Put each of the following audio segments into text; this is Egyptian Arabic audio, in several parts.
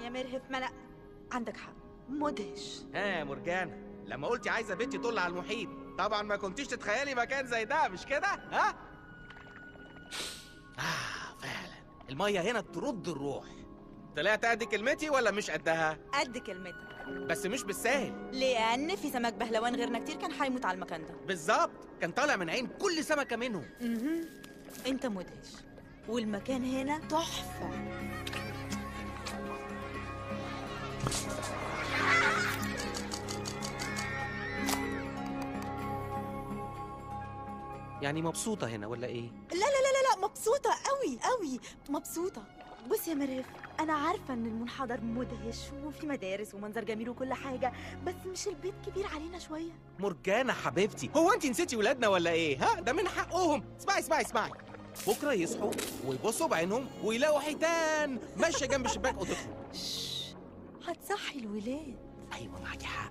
يا مرهف ما انا عندك حق مدهش ها مرجانة لما قلتي عايزة بنتي تطل على المحيط طبعا ما كنتيش تتخيلي مكان زي ده مش كده ها آه فعلا المية هنا ترد الروح طلعت قد كلمتي ولا مش قدها قد كلمتك بس مش بالساهل لان في سمك بهلوان غيرنا كتير كان هيموت على المكان ده بالظبط كان طالع من عين كل سمكة منهم مهم. انت مدهش والمكان هنا تحفه يعني مبسوطة هنا ولا ايه لا لا لا لا لا مبسوطة قوي قوي مبسوطة بص يا مرهف أنا عارفة إن المنحدر مدهش وفي مدارس ومنظر جميل وكل حاجة بس مش البيت كبير علينا شوية مرجانة حبيبتي هو انت نسيتي ولادنا ولا ايه ها ده من حقهم اسمعي اسمعي اسمعي بكره يصحوا ويبصوا بعينهم ويلاقوا حيتان ماشيه جنب شباك اوضتهم شش هتصحي الولاد ايوه معاكي حق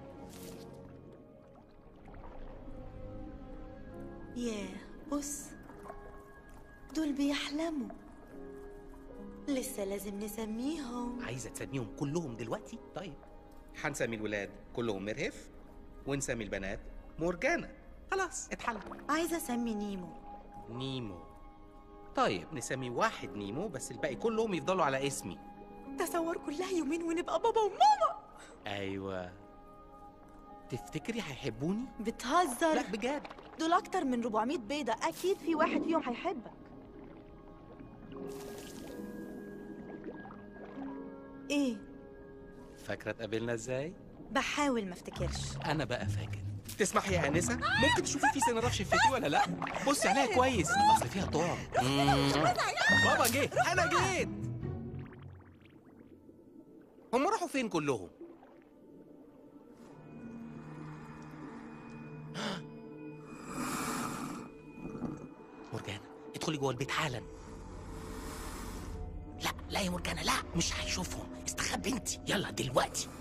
ياه بص دول بيحلموا لسه لازم نسميهم عايزه تسميهم كلهم دلوقتي طيب هنسمي الولاد كلهم مرهف ونسمي البنات مرجانة خلاص اتحل عايزة أسمي نيمو نيمو طيب نسمي واحد نيمو بس الباقي كلهم يفضلوا على اسمي تصور كلها يومين ونبقى بابا وماما ايوه تفتكري هيحبوني بتهزر لا بجد دول أكتر من 400 بيضة أكيد في واحد فيهم هيحبك إيه؟ فاكره اتقابلنا ازاي بحاول ما افتكرش انا بقى فاكر تسمحي يا انسه ممكن تشوفي في سن رف شفتي ولا لا بصي عليها كويس اصل فيها طعم بابا جه انا جيت هم راحوا فين كلهم مرجانة ادخلي جوه البيت حالا لا لا يا مرجانة لا مش هيشوفهم استخبي انت يلا دلوقتي